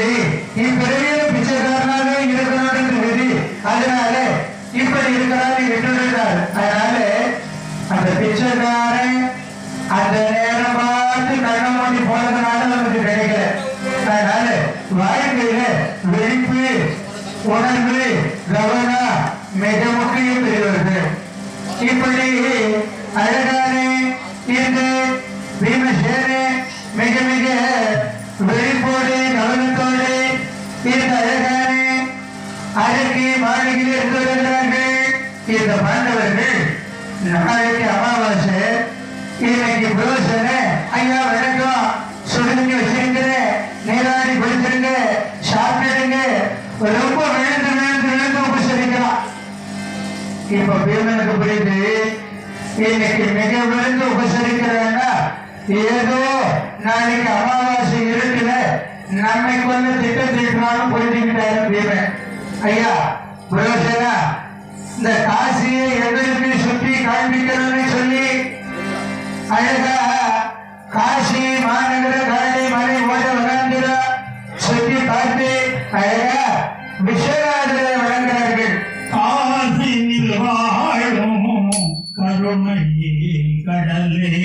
இப்படி இப்பிறவியில பிச்சைக்காரனாக இருக்கணும் என்று விதி அதனால இப்படி இருக்கிறார் விட்டுவிடுகிறார் அதனால அந்த பிச்சைக்காரன் அந்த நேரம் பார்த்து கண்ண மூடி போனதுனால நமக்கு கிடைக்கல அதனால வாழ்க்கையில விழிப்பு உணர்வு கவனம் மிக முக்கியம் பெரியவர்கள் இப்படி அழகான இந்த பீமசேன மிக மிக விழிப்போடு கவனத்தோடு இந்த அழகான அழகி மாளிகையில் இருந்து வருகிறார்கள் இந்த பாண்டவர்கள் நாளைக்கு அமாவாசை இன்னைக்கு புரோசன ஐயா வணக்கம் சுடுதண்ணி வச்சிருக்கிற நீராடி குளிச்சிருங்க சாப்பிடுங்க ரொம்ப விழுந்து விழுந்து விழுந்து உபசரிக்கலாம் இப்ப பீமனுக்கு புரியுது இன்னைக்கு மிக விழுந்து உபசரிக்கிறாங்க ஏதோ நாளைக்கு அமாவாசை இருக்குல்ல நம்மை கொண்டு திட்டம் தீட்டுவான்னு புரிஞ்சுக்கிட்டாரு பீமன் ஐயா புரோசனா இந்த காசியை எதற்கு சுற்றி காண்பிக்கணும்னு சொல்லி அழகா காசி மாநகர காலை மலை ஓட வளர்ந்திர சுற்றி பார்த்து அழகா விஸ்வநாதரை வழங்குகிறார்கள் காசினில் வாழும் கருணை கடலே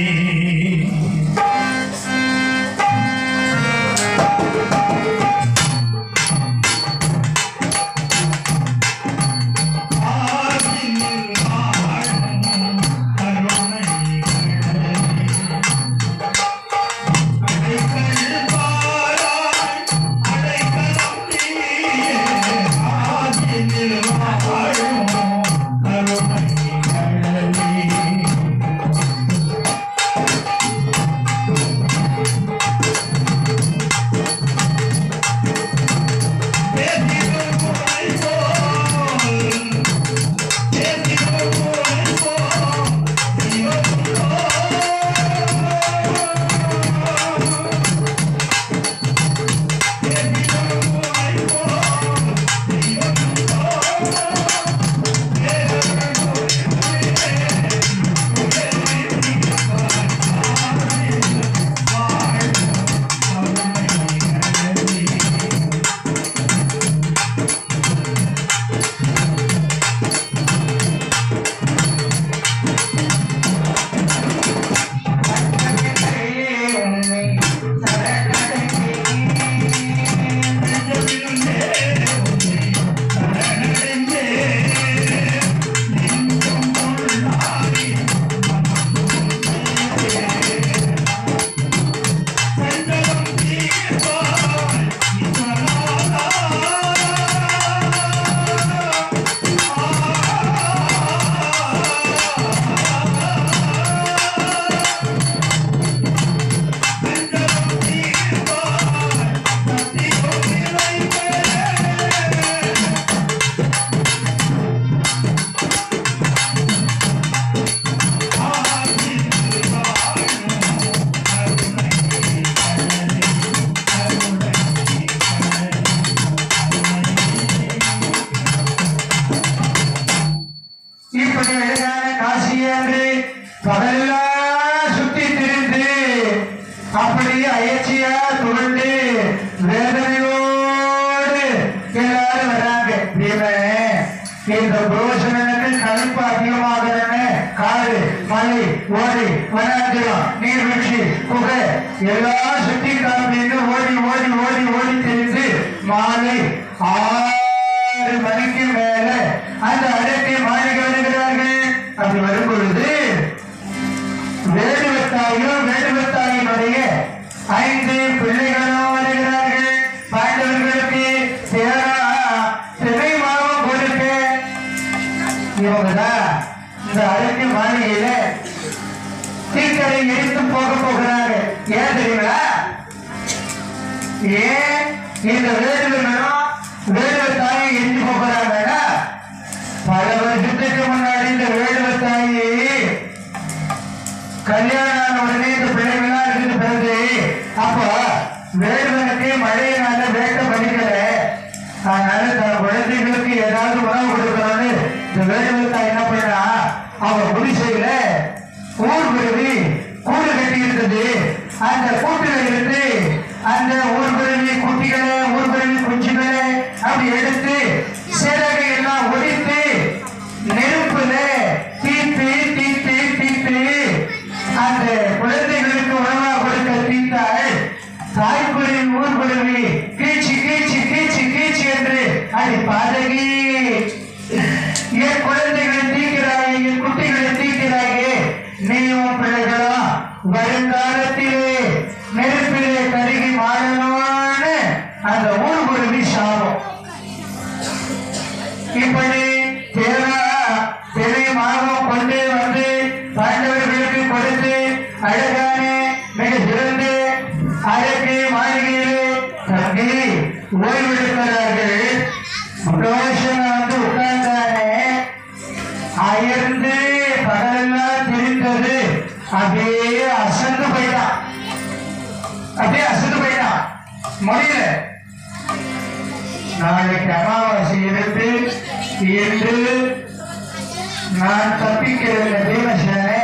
காசினில் வாழும் கருணை கடலே அடைக்கல் பாராய் அடைக்கலம் நீயே ஆதினில் வாழும் கருணை கடலே பேசிடும் குறை போல் பேசிடும் குறை போல் இப்படி அழகான காசி என்று பகலெல்லாம் சுத்தி திரிந்து அப்படியே அயற்சியா துவண்டு வேதனையோடு எல்லாரும் வராங்க இவன் இந்த புரோஷனனுக்கு கழிப்பு அதிகமாகிறன காடு மலை ஓடி வனாந்திரம் நீர்வீழ்ச்சி குகை எல்லாம் சுத்தி காமின்னு ஓடி ஓடி ஓடி ஓடி திரிந்து மாலை ஆறு மணிக்கு மேல அந்த அடக்கை மாளிகை வருகிறார்கள் அப்படி வரும் பொழுது வேடுவத்தாயும் வேடுவத்தாயினுடைய ஐந்து பிள்ளைகளும் வருகிறார்கள் பாண்டவர்களுக்கு சேரா திரை மாவும் கொடுக்க இவங்கதான் இந்த அடக்கை மாளிகையில தீக்கரை எரித்து போக போகிறாங்க ஏன் தெரியுங்களா ஏன் இந்த வேடுவனும் வேடுவ தாயை எரிஞ்சு போகிறாங்கன்னா பல வருஷத்துக்கு முன்னாடி இந்த வேடுவ தாயி கல்யாணம் ஆன உடனே இந்த பிள்ளைகள்லாம் இருக்குது பிறகு அப்போ வேடுவனுக்கு மழையினால வேட்ட படிக்கல அதனால தன் குழந்தைகளுக்கு ஏதாவது உணவு கொடுக்கணும்னு இந்த வேடுவ தாய் என்ன பண்ணா அவ குடிசையில ஊர் குருவி கூடு கட்டி இருந்தது அந்த கூட்டுல இருந்து அந்த ஊர் குருவி குட்டிகளை தாய்க்குருவி ஊர்குருவி கீச்சு கீச்சு கீச்சு கீச்சு என்று அது பாதகி என் குழந்தைகளை தீக்கிறாயே என் குட்டிகளை தீக்கிறாயே நீயும் பிள்ளைகளும் வருங்காலத்திலே நெருப்பிலே கருகி மாறணும்னு அந்த ஊர்குருவி சாபம் இப்படி தேவா பெரிய மாதம் கொண்டு வந்து பாண்டவர்களுக்கு கொடுத்து அழகான மிக சிறந்து அழகு மாளிகையிலே தங்கி ஓய்வெடுக்கிறார்கள் ரோஷன் வந்து உட்கார்ந்தானே அயர்ந்து பகலெல்லாம் திரிந்தது அப்படியே அசந்து போயிட்டான் அப்படியே அசந்து போயிட்டான் முடியல நாளைக்கு அமாவாசை எடுத்து என்று நான் தப்பிக்கிற தீமசேனே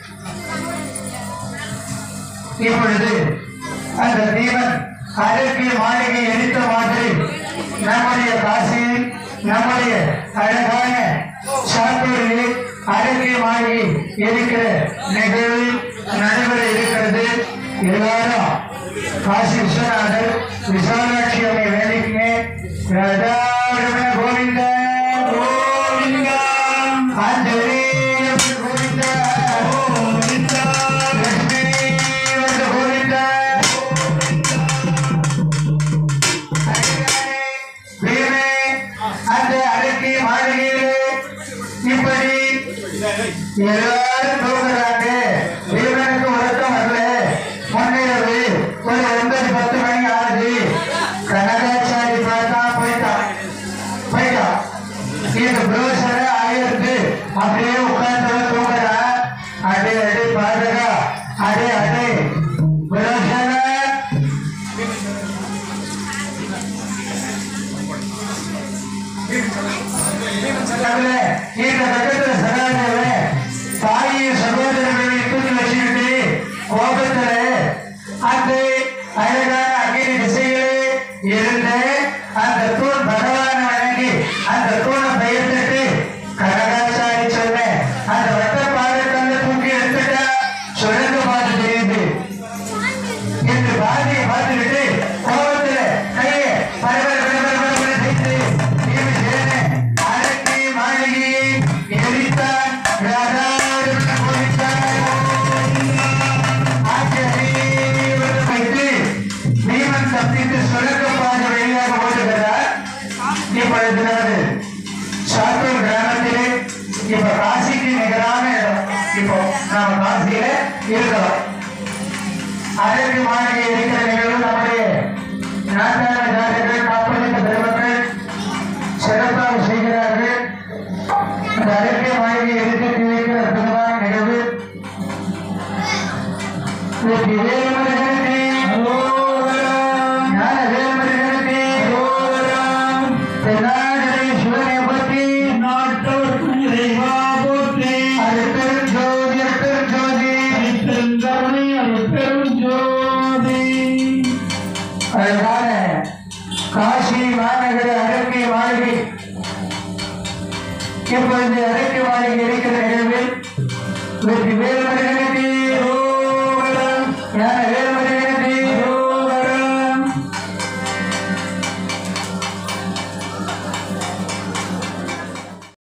இப்பொழுது அந்த தீபன் அதற்கு மாளிகை எரித்த மாதிரி நம்முடைய காசியில் நம்முடைய அழகான சாத்தூரில் அழகிய மாளிகை இருக்கிற நிகழ்வு நடைபெற இருக்கிறது எல்லாரும் காசி விஸ்வநாதர் விசாலாட்சி அம்மை வேலைக்குங்க ராஜாரமண கோவிந்த கோவிந்தா ஆஞ்சநேய கோவிந்த கோவிந்தா லட்சுமி வந்த கோவிந்த வீரே அந்த அழகிய மாளிகையிலே இப்படி எல்லாரும் தூங்குறாங்க வீரனுக்கு உறக்கம் வரல முன்னிரவு ஒரு ஒன்பது பத்து மணி ஆகுது கனகாச்சாரி பார்த்தா போயிட்டான் போயிட்டான் இந்த புரோசரை ஆயிரத்து அப்படியே உட்கார்ந்து தூங்குறா அடே அடே பாருங்க அடே அடே புரோசரை அதுல இந்த பக்கத்துல சகாதேவ தாயை சகோதரர்களை தூக்கி வச்சுக்கிட்டு கோபத்துல அந்த அழகான அக்னி திசையிலே இருந்த அந்த தூண் பகவான் வணங்கி அந்த தூணை பெயர்த்துட்டு கனகாச்சாரி சொன்ன அந்த வட்ட பாதக்கல்ல தூக்கி எடுத்துட்டா சுரங்க பாதை தெரியுது என்று பாதியை பார்த்துக்கிட்டு கோபத்துல கையை பரபர பரபர பரபர செய்து பீமசேன அரக்கை மாளிகையை எரித்தான் ராஜாவிற்கு போதித்தான் ஆச்சரியத்தை வைத்து பீமன் தப்பித்து சுரங்க பாதை வழியாக ஓடுகிறார் இப்பொழுது நமது சாத்தூர் கிராமத்திலே இப்ப காசிக்கு நிகரான இடம் இப்போ நாம காசியில இருக்கிறோம் அதற்கு மாளிகை இருக்கிற நிகழ்வு நம்முடைய நாட்டாள ஜாதிகள் காப்பளித்த பெருமக்கள் சிறப்பாக செய்கிறார்கள் அந்த அழகிய மாளிகை எதிர்த்து இருக்கிற அற்புதமான நிகழ்வு வெற்றி வேலுமருகனுக்கு ஞான வேலுமருகனுக்கு தென்னாடுடைய சிவனை பற்றி நாட்டோர்க்கும் இறைவா போற்றி அருட்பெரும் ஜோதி அருட்பெரும் ஜோதி பெருங்கருணை அருட்பெரும் ஜோதி அழகான காசி மாநகர அரக்கை மாளிகை இப்பொழுது அரக்கை மாளிகை இருக்கிற நிகழ்வில் வெற்றி வேலுமருகனுக்கு